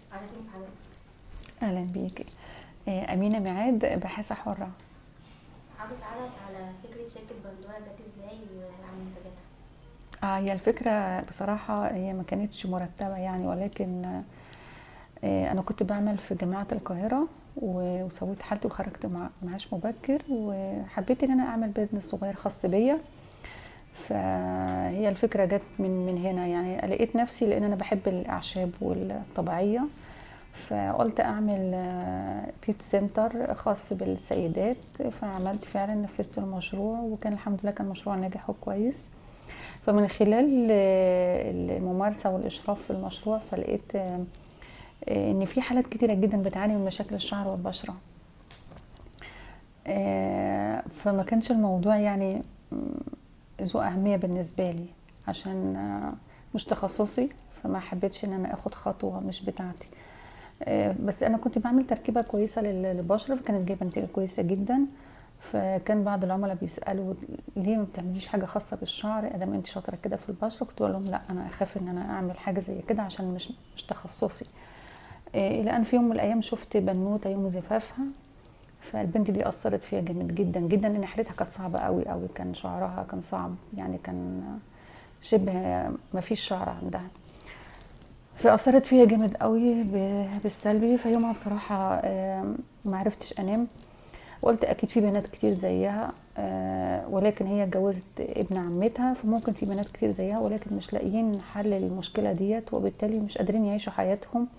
عادتين في حضرتك اهلا بيكي آه، امينه ميعاد باحثه حره عاوزة اتعرف على فكرة شركة بندورة جت ازاي وعن منتجاتها اه هي الفكره بصراحه هي ما كانتش مرتبه يعني ولكن آه، انا كنت بعمل في جامعه القاهره و- وسويت حالتي وخرجت مع معاش مبكر وحبيت ان انا اعمل بيزنس صغير خاص بيا فهي الفكره جت من من هنا يعني لقيت نفسي لان انا بحب الاعشاب والطبيعيه فقلت اعمل بيوت سنتر خاص بالسيدات فعملت فعلا نفذت المشروع وكان الحمد لله كان مشروع ناجح وكويس فمن خلال آه، الممارسه والاشراف في المشروع فلقيت آه، آه، ان في حالات كتيره جدا بتعاني من مشاكل الشعر والبشره آه، فما كانش الموضوع يعني مم، ذو اهميه بالنسبه لي عشان آه، مش تخصصي فما حبيتش ان انا اخد خطوه مش بتاعتي آه، بس انا كنت بعمل تركيبه كويسه لل- للبشره فكانت جايبه نتيجه كويسه جدا فكان بعض العملاء بيسالوا ليه ما بتعمليش حاجه خاصه بالشعر ادام انت شاطره كده في البشره كنت بقول لهم لا انا اخاف ان انا اعمل حاجه زي كده عشان مش مش تخصصي آه، الى ان في يوم من الايام شفت بنوته يوم زفافها فالبنت دي اثرت فيها جامد جدا جدا لان حالتها كانت صعبه قوي قوي كان شعرها كان صعب يعني كان شبه ما فيش شعر عندها فاثرت فيها جامد قوي ب- بالسلبي فيومها بصراحه آم، ما عرفتش انام وقلت اكيد في بنات كتير زيها آه، ولكن هي اتجوزت ابن عمتها فممكن في بنات كتير زيها ولكن مش لاقيين حل للمشكله ديت وبالتالي مش قادرين يعيشوا حياتهم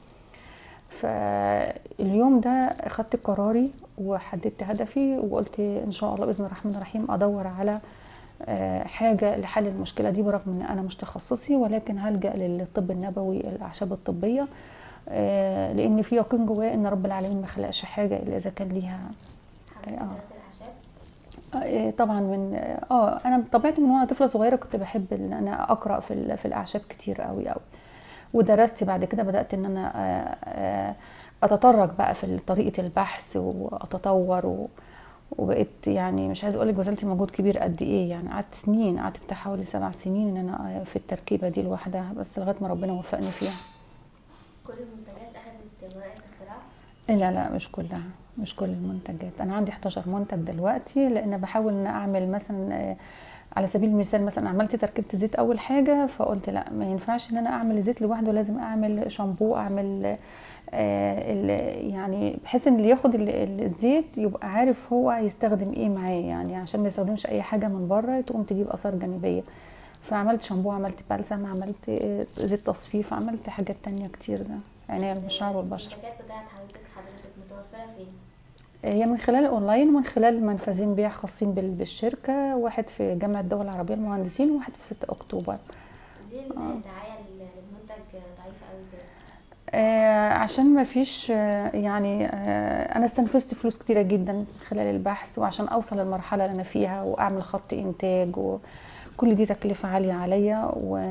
فاليوم ده اخدت قراري وحددت هدفي وقلت ان شاء الله باذن الرحمن الرحيم ادور على آه، حاجه لحل المشكله دي برغم ان انا مش تخصصي ولكن هلجا للطب النبوي الاعشاب الطبيه آه، لان في يقين جوايا ان رب العالمين ما خلقش حاجه الا اذا كان ليها حضرتك آه. درست الاعشاب آه، طبعا من اه انا بطبيعتي من وانا طفله صغيره كنت بحب ان انا اقرا في ال- في الاعشاب كتير قوي قوي ودرست بعد كده بدات ان انا آه، آه، اتطرق بقى في طريقه البحث واتطور و وبقيت يعني مش عايزه اقول لك بذلت مجهود كبير قد ايه يعني قعدت سنين قعدت بتاع حوالي سبع سنين ان انا في التركيبه دي لوحدها بس لغايه ما ربنا وفقني فيها كل المنتجات اخدت براءة اختراع لا لا مش كلها مش كل المنتجات انا عندي 11 منتج دلوقتي لان بحاول ان اعمل مثلا آه، على سبيل المثال مثلا عملت تركيبه الزيت اول حاجه فقلت لا ما ينفعش ان انا اعمل الزيت لوحده لازم اعمل شامبو اعمل آه، ال- يعني بحيث ان اللي ياخد ال- ال- الزيت يبقى عارف هو هيستخدم ايه معاه يعني عشان ما يستخدمش اي حاجه من بره تقوم تجيب اثار جانبيه فعملت شامبو عملت بلسم عملت آه، زيت تصفيف عملت حاجات تانية كتير عناية بالشعر والبشره المنتجات بتاعت حضرتك حضرتك متوفرة فين؟ هي من خلال اونلاين ومن خلال منفذين بيع خاصين بال- بالشركه واحد في جامعه الدول العربيه المهندسين وواحد في 6 اكتوبر ليه الدعاية للمنتج ضعيفة قوي كده؟ آه عشان ما فيش آه يعني آه انا استنفذت فلوس كتيره جدا خلال البحث وعشان اوصل للمرحله اللي انا فيها واعمل خط انتاج وكل دي تكلفه عاليه عليا و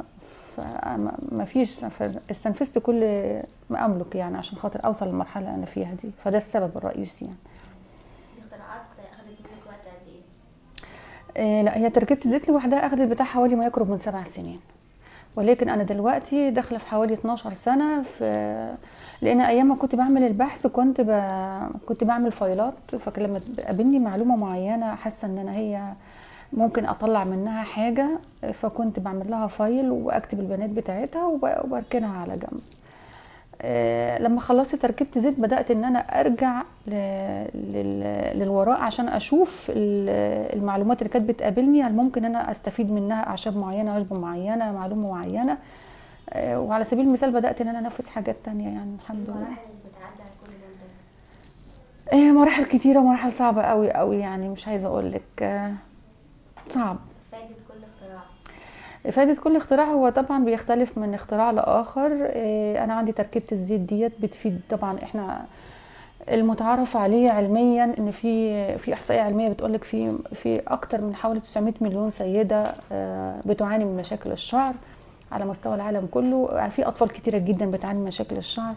فما ما فيش استنفذت كل ما املك يعني عشان خاطر اوصل للمرحله اللي انا فيها دي فده السبب الرئيسي يعني الاختراعات اخدت منك وقت قد ايه؟ آه، لا هي تركيبة الزيت لوحدها أخدت بتاع حوالي ما يقرب من سبع سنين ولكن أنا دلوقتي داخلة في حوالي 12 سنة في لأن أيام ما كنت بعمل البحث كنت ب... كنت بعمل فايلات فكان لما تقابلني معلومة معينة حاسة إن أنا هي ممكن أطلع منها حاجة فكنت بعمل لها فايل وأكتب البيانات بتاعتها وب- وبركنها على جنب آه، لما خلصت تركيبة زيت بدأت ان انا ارجع ل- لل- للوراء عشان اشوف ال- المعلومات اللي كانت بتقابلني هل ممكن انا استفيد منها اعشاب معينة عشبة معينة معلومة معينة آه، وعلى سبيل المثال بدأت ان انا انفذ حاجات تانية يعني الحمد لله المراحل اللي بتعدي على كل منتج آه، مراحل كتيرة مراحل صعبة قوي قوي يعني مش عايزة اقول لك آه، صعب فايدة كل اختراع فائدة كل اختراع هو طبعا بيختلف من اختراع لآخر إيه، أنا عندي تركيبة الزيت ديت بتفيد طبعا احنا المتعارف عليه علميا ان في في احصائيه علميه بتقول لك في في اكتر من حوالي 900 مليون سيده آه، بتعاني من مشاكل الشعر على مستوى العالم كله في اطفال كتيره جدا بتعاني من مشاكل الشعر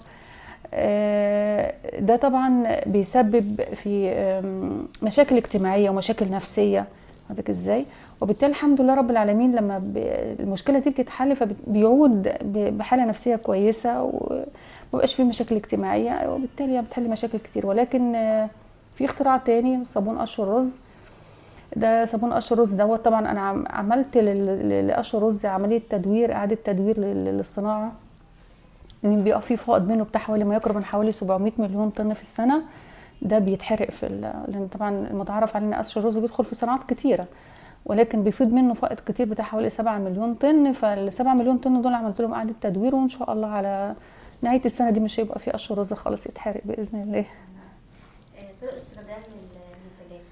آه، ده طبعا بيسبب في آم، مشاكل اجتماعيه ومشاكل نفسيه حضرتك ازاي وبالتالي الحمد لله رب العالمين لما ب- المشكله دي بتتحل فبيعود ب- بحاله نفسيه كويسه ومبقاش فيه مشاكل اجتماعيه وبالتالي يعني بتحل مشاكل كتير ولكن آه، في اختراع تاني صابون قش الرز ده صابون قش الرز دوت طبعا انا عم- عملت لل- ل- لقش الرز عمليه تدوير اعاده تدوير لل- للصناعه ان بيبقى في فائض منه بتاع حوالي ما يقرب من حوالي 700 مليون طن في السنه ده بيتحرق في ال- لان طبعا المتعارف عليه ان قش الرز بيدخل في صناعات كتيره ولكن بيفيض منه فائض كتير بتاع حوالي 7 مليون طن فال 7 مليون طن دول عملت لهم اعاده تدوير وان شاء الله على نهايه السنه دي مش هيبقى في قش رز خالص يتحرق باذن الله آه، طرق استخدام المنتجات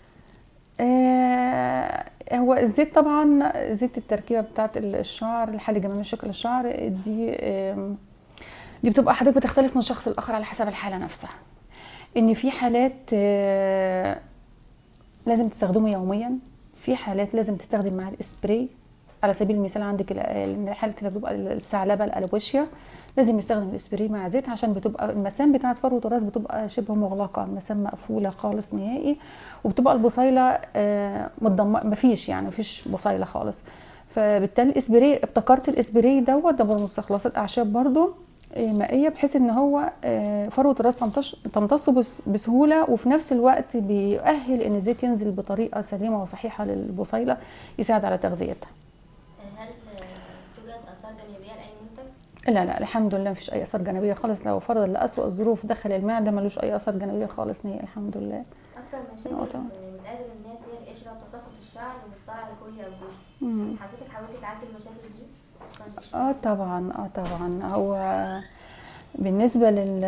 آه، هو الزيت طبعا زيت التركيبه بتاعت الشعر لحل جميع مشاكل الشعر دي آم، دي بتبقى حضرتك بتختلف من شخص لاخر على حسب الحاله نفسها ان في حالات آه، لازم تستخدمه يوميا في حالات لازم تستخدم مع الاسبراي على سبيل المثال عندك ال- حاله اللي بتبقى الثعلبه الالوشيا لازم يستخدم الاسبراي مع زيت عشان بتبقى المسام بتاعت فروه الراس بتبقى شبه مغلقه المسام مقفوله خالص نهائي وبتبقى البصيله آه، متدمر مفيش يعني مفيش بصيله خالص فبالتالي الاسبراي ابتكرت الاسبراي دوت ده من مستخلصات اعشاب برضو آه، مائيه بحيث ان هو آه، فروه الراس تمتص تمتص بس- بسهوله وفي نفس الوقت بيؤهل ان الزيت ينزل بطريقه سليمه وصحيحه للبصيله يساعد على تغذيتها آه، هل آه، توجد آثار جانبية لأي منتج؟ لا لا الحمد لله مفيش اي اثار جانبيه خالص لو فرض لاسوء الظروف دخل المعده ملوش اي اثار جانبيه خالص نهائي الحمد لله أكثر مشاكل آه، طبعا. آه، بتقابل الناس هي القشرة وتساقط الشعر والصلع الكلي أو الجوف مم. حضرتك حاولتي تعالجي المشاكل دي؟ عشان اه طبعا اه طبعا هو بالنسبه لل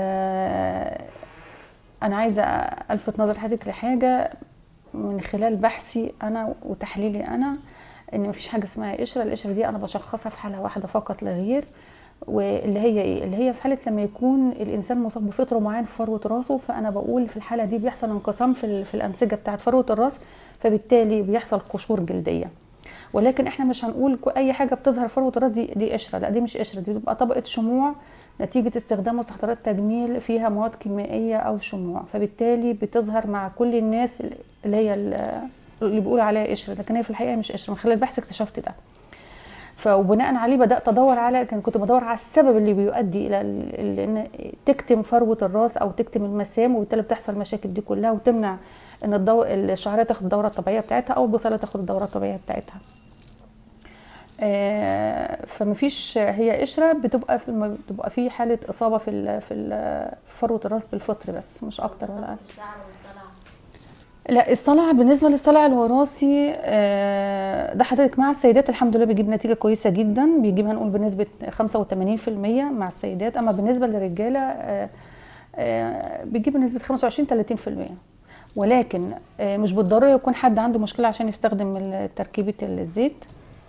انا عايزه الفت نظر حضرتك لحاجه من خلال بحثي انا وتحليلي انا ان مفيش حاجه اسمها قشره القشره دي انا بشخصها في حاله واحده فقط لا غير واللي هي ايه اللي هي في حاله لما يكون الانسان مصاب بفطر معين في فروه راسه فانا بقول في الحاله دي بيحصل انقسام في ال- في الانسجه بتاعه فروه الراس فبالتالي بيحصل قشور جلديه ولكن احنا مش هنقول كو- اي حاجه بتظهر فروه الراس دي دي قشره لا دي مش قشره دي بتبقى طبقه شموع نتيجه استخدام مستحضرات تجميل فيها مواد كيميائيه او شموع فبالتالي بتظهر مع كل الناس اللي هي ال- اللي بيقولوا عليها قشره لكن هي في الحقيقه مش قشره من خلال البحث اكتشفت ده فبناء عليه بدات ادور على كان كنت بدور على السبب اللي بيؤدي الى ال- ال- ان تكتم فروه الراس او تكتم المسام وبالتالي بتحصل المشاكل دي كلها وتمنع ان الضو... الشعريه تاخد الدوره الطبيعيه بتاعتها او البصيله تاخد الدوره الطبيعيه بتاعتها آه، فمفيش هي قشره بتبقى في الم- بتبقى في حاله اصابه في ال... في ال- في فروه الراس بالفطر بس مش اكتر ولا اقل تساقط الشعر والصلع لا الصلع بالنسبه للصلع الوراثي آه، ده حضرتك مع السيدات الحمد لله بيجيب نتيجه كويسه جدا بيجيب هنقول بنسبه 85% مع السيدات اما بالنسبه للرجاله آه، آه، بيجيب بنسبه 25 30% ولكن آه، مش بالضروره يكون حد عنده مشكله عشان يستخدم ال- تركيبه الزيت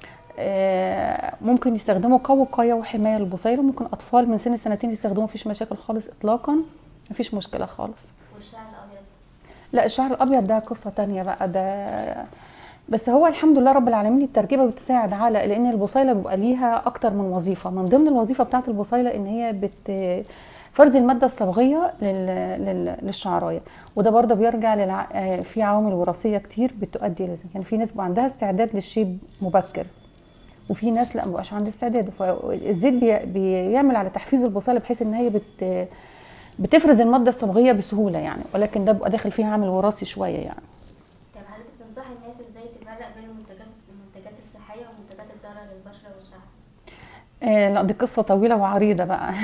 آه، ممكن يستخدموا كوقايه وحمايه للبصيره ممكن اطفال من سن سنتين يستخدموه مفيش مشاكل خالص اطلاقا مفيش مشكله خالص والشعر الأبيض لا الشعر الابيض ده قصه تانية بقى ده بس هو الحمد لله رب العالمين التركيبه بتساعد على لان البصيله بيبقى ليها اكتر من وظيفه من ضمن الوظيفه بتاعه البصيله ان هي بت فرز الماده الصبغيه لل... لل... للشعرايه وده برضه بيرجع للع... آه، في عوامل وراثيه كتير بتؤدي لذلك يعني في ناس بيبقى عندها استعداد للشيب مبكر وفي ناس لا مبقاش عندها استعداد فالزيت بي... بيعمل على تحفيز البصيله بحيث ان هي بت... بتفرز الماده الصبغيه بسهوله يعني ولكن ده بيبقى داخل فيها عامل وراثي شويه يعني طب حضرتك تنصحي الناس ازاي تفرق بين المنتجات المنتجات الصحية والمنتجات الضارة للبشرة والشعر؟ آه لا دي قصه طويله وعريضه بقى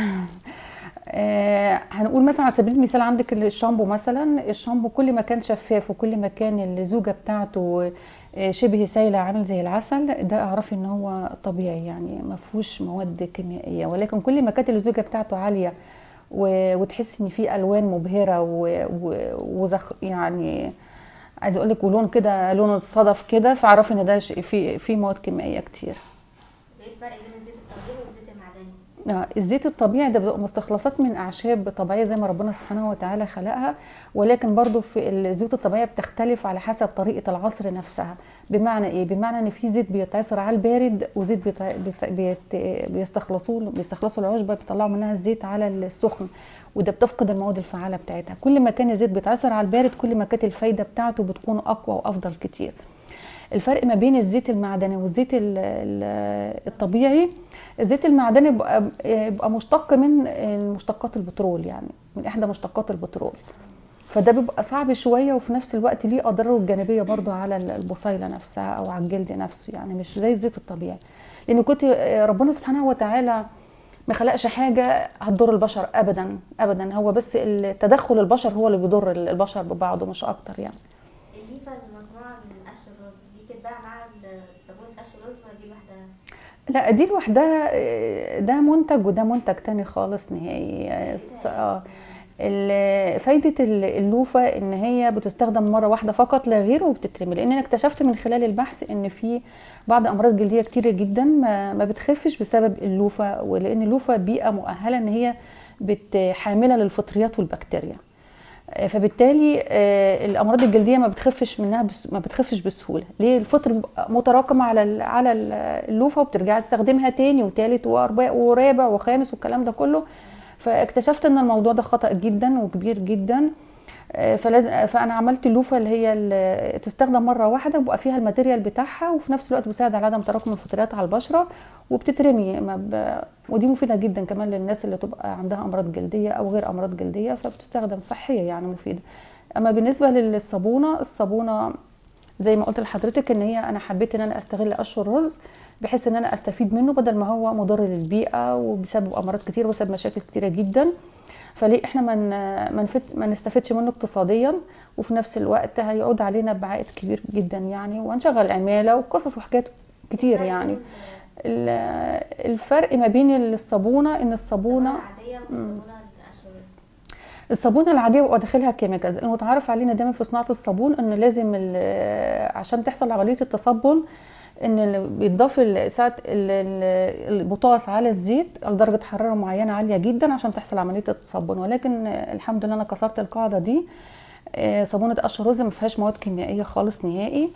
آه هنقول مثلا على سبيل المثال عندك الشامبو مثلا الشامبو كل ما كان شفاف وكل ما كان الزوجه بتاعته آه، شبه سايله عامل زي العسل ده اعرفي ان هو طبيعي يعني ما فيهوش مواد كيميائيه ولكن كل ما كانت الزوجه بتاعته عاليه و- وتحس ان في الوان مبهره و- و- وزخ يعني عايزه اقول لك ولون كده لون الصدف كده فاعرفي ان ده شيء- في في مواد كيميائيه كتير وايه الفرق بين الزيت الطبيعي والزيت المعدني؟ آه، الزيت الطبيعي ده بيبقى مستخلصات من اعشاب طبيعيه زي ما ربنا سبحانه وتعالى خلقها ولكن برضو في الزيوت الطبيعيه بتختلف على حسب طريقه العصر نفسها بمعنى ايه بمعنى ان في زيت بيتعصر على البارد وزيت بيت- بيت- بيت- بيستخلصوه بيستخلصوا العشبه بيطلعوا منها الزيت على السخن وده بتفقد المواد الفعاله بتاعتها كل ما كان الزيت بيتعصر على البارد كل ما كانت الفايده بتاعته بتكون اقوى وافضل كتير الفرق ما بين الزيت المعدني والزيت ال- ال- الطبيعي الزيت المعدني يبقى يبقى مشتق من مشتقات البترول يعني من احدى مشتقات البترول فده بيبقى صعب شويه وفي نفس الوقت ليه اضراره الجانبيه برضو على البصيله نفسها او على الجلد نفسه يعني مش زي الزيت الطبيعي لان كنت ربنا سبحانه وتعالى ما خلقش حاجه هتضر البشر ابدا ابدا هو بس التدخل البشر هو اللي بيضر البشر ببعضه مش اكتر يعني الليفه المصنوعه من قش الرز دي تتباع مع صابونه قش الرز ولا دي لوحدها؟ لا دي لوحدها آه، ده منتج وده منتج تاني خالص نهائي آه، س- اه ال- فايدة ال- اللوفة ان هي بتستخدم مرة واحدة فقط لا غير وبتترمي لان انا اكتشفت من خلال البحث ان في بعض امراض جلدية كتيرة جدا ما, ما بتخفش بسبب اللوفة ولان اللوفة بيئة مؤهلة ان هي بت- حاملة للفطريات والبكتيريا آه، فبالتالي آه، الامراض الجلديه ما بتخفش منها بس ما بتخفش بسهوله ليه الفطر بيبقى متراكم على ال- على ال- اللوفه وبترجعي تستخدمها تاني وتالت واربع ورابع وخامس والكلام ده كله فاكتشفت ان الموضوع ده خطا جدا وكبير جدا آه، فلازم فانا عملت اللوفه اللي هي ال- تستخدم مره واحده بيبقى فيها الماتيريال بتاعها وفي نفس الوقت بتساعد على عدم تراكم الفطريات على البشره وبتترمي ما ب... ودي مفيده جدا كمان للناس اللي تبقى عندها امراض جلديه او غير امراض جلديه فبتستخدم صحيه يعني مفيده اما بالنسبه للصابونه الصابونه زي ما قلت لحضرتك ان هي انا حبيت ان انا استغل قش الرز بحيث ان انا استفيد منه بدل ما هو مضر للبيئه وبسبب امراض كتير وبسبب مشاكل كتيره جدا فليه احنا ما من ما نفت- ما نستفدش منه اقتصاديا وفي نفس الوقت هيعود علينا بعائد كبير جدا يعني وهنشغل عماله وقصص وحاجات كتير يعني ال- الفرق ما بين الصابونه ان الصابونه العاديه والصابونه قش الرز الصابونه العاديه بيبقى داخلها كيميكالز المتعارف علينا دايما في صناعه الصابون ان لازم ال- عشان تحصل عمليه التصبن ان اللي بيتضاف ال- ساعه ال- ال- البطاس على الزيت لدرجه حراره معينه عاليه جدا عشان تحصل عمليه التصبن ولكن الحمد لله انا كسرت القاعده دي آه، صابونه قش الرز ما فيهاش مواد كيميائيه خالص نهائي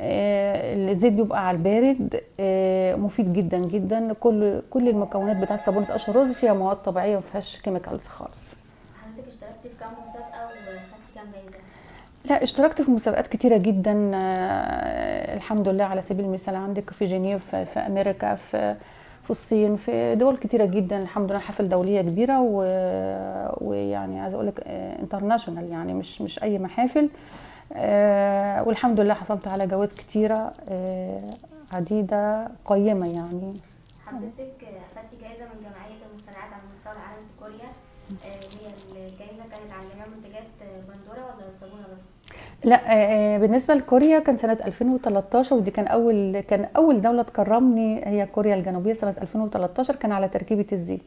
آه، الزيت بيبقى على البارد آه، مفيد جدا جدا كل كل المكونات بتاعت صابونه قش الرز فيها مواد طبيعيه ما فيهاش كيميكالز خالص حضرتك اشتركتي في كام مسابقه وخدتي كام جايزه؟ لا اشتركت في مسابقات كتيرة جدا آه، الحمد لله على سبيل المثال عندك في جنيف في في أمريكا في في الصين في دول كتيرة جدا الحمد لله حفل دولية كبيرة و... ويعني عايزة أقول لك انترناشونال يعني مش مش أي محافل آه، والحمد لله حصلت على جوائز كتيرة آه، عديدة قيمة يعني حضرتك خدتي جايزه من جمعيه المصطنعات على مستوى العالم في كوريا آه، هي الجايزه كانت على جميع منتجات بندوره ولا الصابونه بس؟ لا آه، آه، بالنسبه لكوريا كان سنه 2013 ودي كان اول كان اول دوله تكرمني هي كوريا الجنوبيه سنه 2013 كان على تركيبه الزيت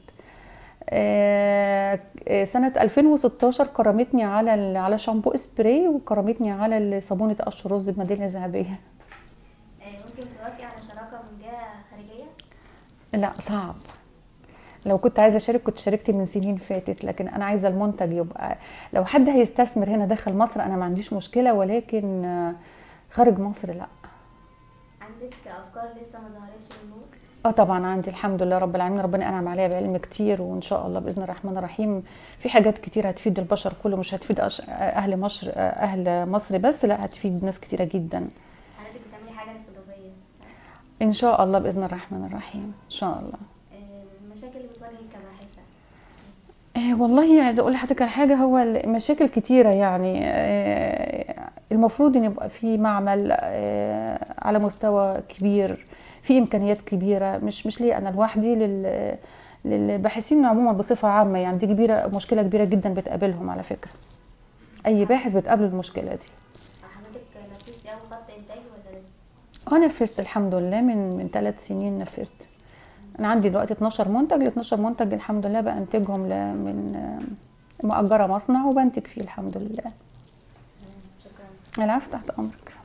آه، آه، سنه 2016 كرمتني على ال- على شامبو سبراي وكرمتني على صابونه قش رز بميداليه ذهبيه آه، ممكن توافقي على شراكه من جهه خارجيه؟ لا صعب لو كنت عايزه اشارك كنت شاركت من سنين فاتت لكن انا عايزه المنتج يبقى لو حد هيستثمر هنا داخل مصر انا ما عنديش مشكله ولكن آه، خارج مصر لا عندك افكار لسه ما ظهرتش للنور؟ اه طبعا عندي الحمد لله رب العالمين ربنا انعم عليا بعلم كتير وان شاء الله باذن الرحمن الرحيم في حاجات كتير هتفيد البشر كله مش هتفيد أش- اهل مصر اهل مصر بس لا هتفيد ناس كتيره جدا حضرتك بتعملي حاجه استضافيه ان شاء الله باذن الرحمن الرحيم ان شاء الله آه، المشاكل اللي بتواجهك كباحثه آه، والله عايزه اقول لحضرتك على حاجه هو المشاكل كتيره يعني آه، المفروض ان يبقى في معمل آه، على مستوى كبير في امكانيات كبيره مش مش لي انا لوحدي لل للباحثين عموما بصفه عامه يعني دي كبيره مشكله كبيره جدا بتقابلهم على فكره اي باحث بتقابله المشكله دي حضرتك نفذتي اول خط انتاج ولا لسه؟ اه نفذت الحمد لله من من ثلاث سنين نفذت انا عندي دلوقتي 12 منتج ال 12 منتج الحمد لله بنتجهم ل- من آه، مؤجره مصنع وبنتج فيه الحمد لله شكرا العفو تحت امرك